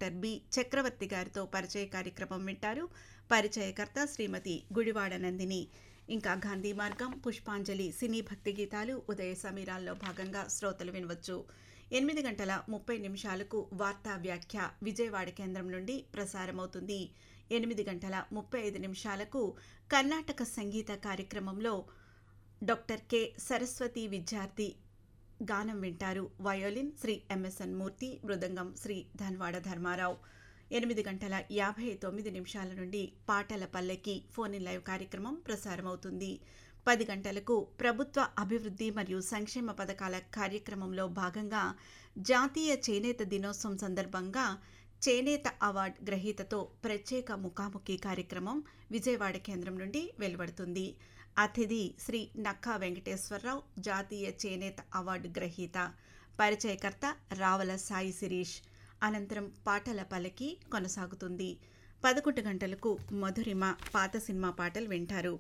doctor B చక్రవర్తి గారితో పరిచయ కార్యక్రమం వింటారు పరిచయకర్త శ్రీమతి గుడివాడ నందిని ఇంకా గాంధీ మార్గం పుష్పాంజలి సినీ భక్తి గీతాలు ఉదయ సమీరాల్లో భాగంగా శ్రోతలు వినవచ్చు ఎనిమిది గంటల ముప్పై నిమిషాలకు వార్తా వ్యాఖ్య విజయవాడ కేంద్రం నుండి ప్రసారమవుతుంది ఎనిమిది గంటల ముప్పై ఐదు నిమిషాలకు కర్ణాటక సంగీత కార్యక్రమంలో డాక్టర్ కె సరస్వతి విద్యార్థి గానం వింటారు వయోలిన్ శ్రీ ఎంఎస్ఎన్ మూర్తి మృదంగం శ్రీ ధన్వాడ ధర్మారావు ఎనిమిది గంటల యాభై తొమ్మిది నిమిషాల నుండి పాటల పల్లెకి ఫోన్ ఇన్ లైవ్ కార్యక్రమం ప్రసారమవుతుంది పది గంటలకు ప్రభుత్వ అభివృద్ధి మరియు సంక్షేమ పథకాల కార్యక్రమంలో భాగంగా జాతీయ చేనేత దినోత్సవం సందర్భంగా చేనేత అవార్డ్ గ్రహీతతో ప్రత్యేక ముఖాముఖి కార్యక్రమం విజయవాడ కేంద్రం నుండి వెలువడుతుంది అతిథి శ్రీ నక్కా వెంకటేశ్వరరావు జాతీయ చేనేత అవార్డు గ్రహీత పరిచయకర్త రావల సాయి శిరీష్ అనంతరం పాటల పలకి కొనసాగుతుంది పదకొండు గంటలకు మధురిమ పాత సినిమా పాటలు వింటారు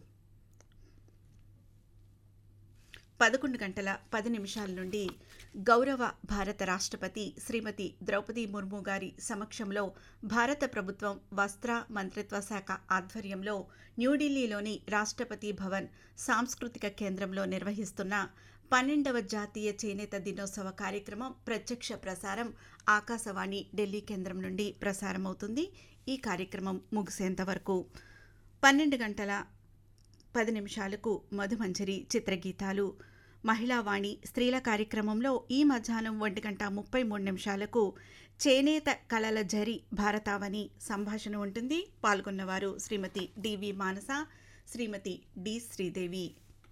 పదకొండు గంటల పది నిమిషాల నుండి గౌరవ భారత రాష్ట్రపతి శ్రీమతి ద్రౌపది ముర్ము గారి సమక్షంలో భారత ప్రభుత్వం వస్త్ర మంత్రిత్వ శాఖ ఆధ్వర్యంలో న్యూఢిల్లీలోని రాష్ట్రపతి భవన్ సాంస్కృతిక కేంద్రంలో నిర్వహిస్తున్న పన్నెండవ జాతీయ చేనేత దినోత్సవ కార్యక్రమం ప్రత్యక్ష ప్రసారం ఆకాశవాణి ఢిల్లీ కేంద్రం నుండి ప్రసారమవుతుంది ఈ కార్యక్రమం ముగిసేంత వరకు పన్నెండు గంటల పది నిమిషాలకు మధుమంజరి చిత్రగీతాలు మహిళావాణి స్త్రీల కార్యక్రమంలో ఈ మధ్యాహ్నం ఒంటి గంట ముప్పై మూడు నిమిషాలకు చేనేత కళల జరి భారతావని సంభాషణ ఉంటుంది పాల్గొన్నవారు శ్రీమతి డివి మానస శ్రీమతి డి శ్రీదేవి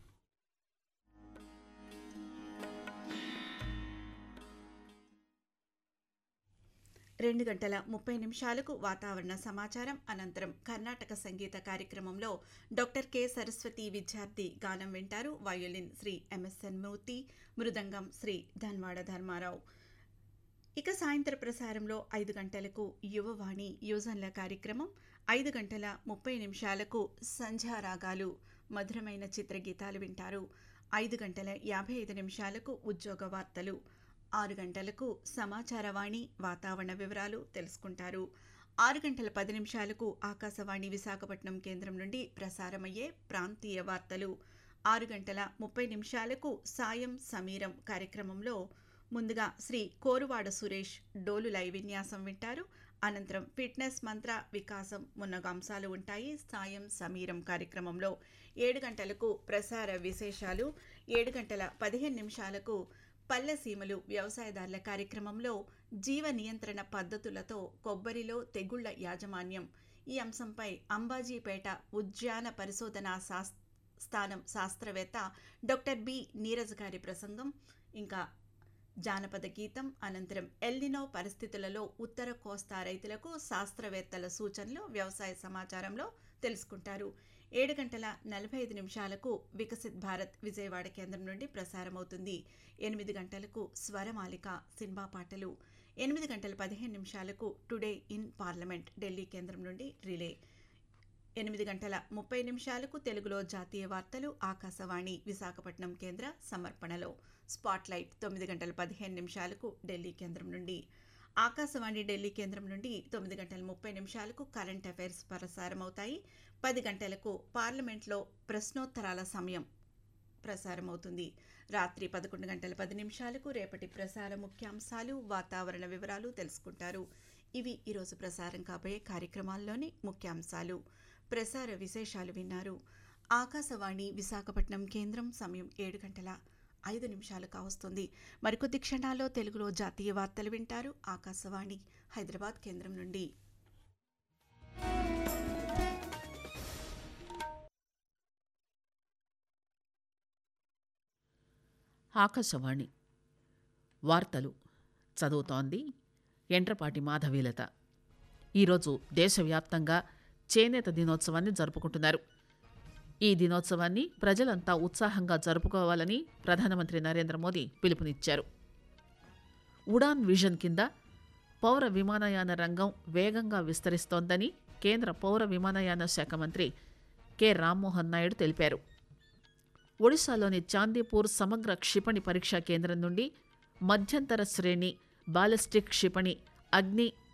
రెండు గంటల ముప్పై నిమిషాలకు వాతావరణ సమాచారం అనంతరం కర్ణాటక సంగీత కార్యక్రమంలో డాక్టర్ కె సరస్వతి విద్యార్థి గానం వింటారు వయోలిన్ శ్రీ ఎంఎస్ఎన్ మూర్తి మృదంగం శ్రీ ధన్వాడ ధర్మారావు ఇక సాయంత్ర ప్రసారంలో ఐదు గంటలకు యువవాణి యువజన్ల కార్యక్రమం ఐదు గంటల ముప్పై నిమిషాలకు సంధ్యారాగాలు మధురమైన చిత్రగీతాలు వింటారు ఐదు గంటల యాభై ఐదు నిమిషాలకు ఉద్యోగ వార్తలు ఆరు గంటలకు సమాచారవాణి వాతావరణ వివరాలు తెలుసుకుంటారు ఆరు గంటల పది నిమిషాలకు ఆకాశవాణి విశాఖపట్నం కేంద్రం నుండి ప్రసారమయ్యే ప్రాంతీయ వార్తలు ఆరు గంటల ముప్పై నిమిషాలకు సాయం సమీరం కార్యక్రమంలో ముందుగా శ్రీ కోరువాడ సురేష్ డోలు లైవ్ విన్యాసం వింటారు అనంతరం ఫిట్నెస్ మంత్ర వికాసం మున్నగ అంశాలు ఉంటాయి సాయం సమీరం కార్యక్రమంలో ఏడు గంటలకు ప్రసార విశేషాలు ఏడు గంటల పదిహేను నిమిషాలకు పల్లె సీమలు వ్యవసాయదారుల కార్యక్రమంలో జీవ నియంత్రణ పద్ధతులతో కొబ్బరిలో తెగుళ్ల యాజమాన్యం ఈ అంశంపై అంబాజీపేట ఉద్యాన పరిశోధనా శాస్ స్థానం శాస్త్రవేత్త డాక్టర్ బి నీరజ్ గారి ప్రసంగం ఇంకా జానపద గీతం అనంతరం ఎల్నినో పరిస్థితులలో ఉత్తర కోస్తా రైతులకు శాస్త్రవేత్తల సూచనలు వ్యవసాయ సమాచారంలో తెలుసుకుంటారు ఏడు గంటల నలభై ఐదు నిమిషాలకు వికసిత్ భారత్ విజయవాడ కేంద్రం నుండి ప్రసారమవుతుంది ఎనిమిది గంటలకు స్వరమాలిక సినిమా పాటలు ఎనిమిది గంటల పదిహేను నిమిషాలకు టుడే ఇన్ పార్లమెంట్ ఢిల్లీ కేంద్రం నుండి రిలే ఎనిమిది గంటల ముప్పై నిమిషాలకు తెలుగులో జాతీయ వార్తలు ఆకాశవాణి విశాఖపట్నం కేంద్ర సమర్పణలో స్పాట్లైట్ తొమ్మిది గంటల పదిహేను నిమిషాలకు ఢిల్లీ కేంద్రం నుండి ఆకాశవాణి ఢిల్లీ కేంద్రం నుండి తొమ్మిది గంటల ముప్పై నిమిషాలకు కరెంట్ అఫైర్స్ ప్రసారమవుతాయి పది గంటలకు పార్లమెంట్లో ప్రశ్నోత్తరాల సమయం ప్రసారమవుతుంది రాత్రి పదకొండు గంటల పది నిమిషాలకు రేపటి ప్రసార ముఖ్యాంశాలు వాతావరణ వివరాలు తెలుసుకుంటారు ఇవి ఈరోజు ప్రసారం కాబోయే కార్యక్రమాల్లోని ముఖ్యాంశాలు ప్రసార విశేషాలు విన్నారు ఆకాశవాణి విశాఖపట్నం కేంద్రం సమయం ఏడు గంటల ఐదు నిమిషాలు కావస్తుంది మరికొద్ది క్షణాల్లో తెలుగులో జాతీయ వార్తలు వింటారు ఆకాశవాణి హైదరాబాద్ కేంద్రం నుండి ఆకాశవాణి వార్తలు చదువుతోంది ఎండ్రపాటి మాధవీలత ఈరోజు దేశవ్యాప్తంగా చేనేత దినోత్సవాన్ని జరుపుకుంటున్నారు ఈ దినోత్సవాన్ని ప్రజలంతా ఉత్సాహంగా జరుపుకోవాలని ప్రధానమంత్రి నరేంద్ర మోదీ పిలుపునిచ్చారు ఉడాన్ విజన్ కింద పౌర విమానయాన రంగం వేగంగా విస్తరిస్తోందని కేంద్ర పౌర విమానయాన శాఖ మంత్రి కె రామ్మోహన్ నాయుడు తెలిపారు ఒడిశాలోని చాందీపూర్ సమగ్ర క్షిపణి పరీక్షా కేంద్రం నుండి మధ్యంతర శ్రేణి బాలిస్టిక్ క్షిపణి అగ్ని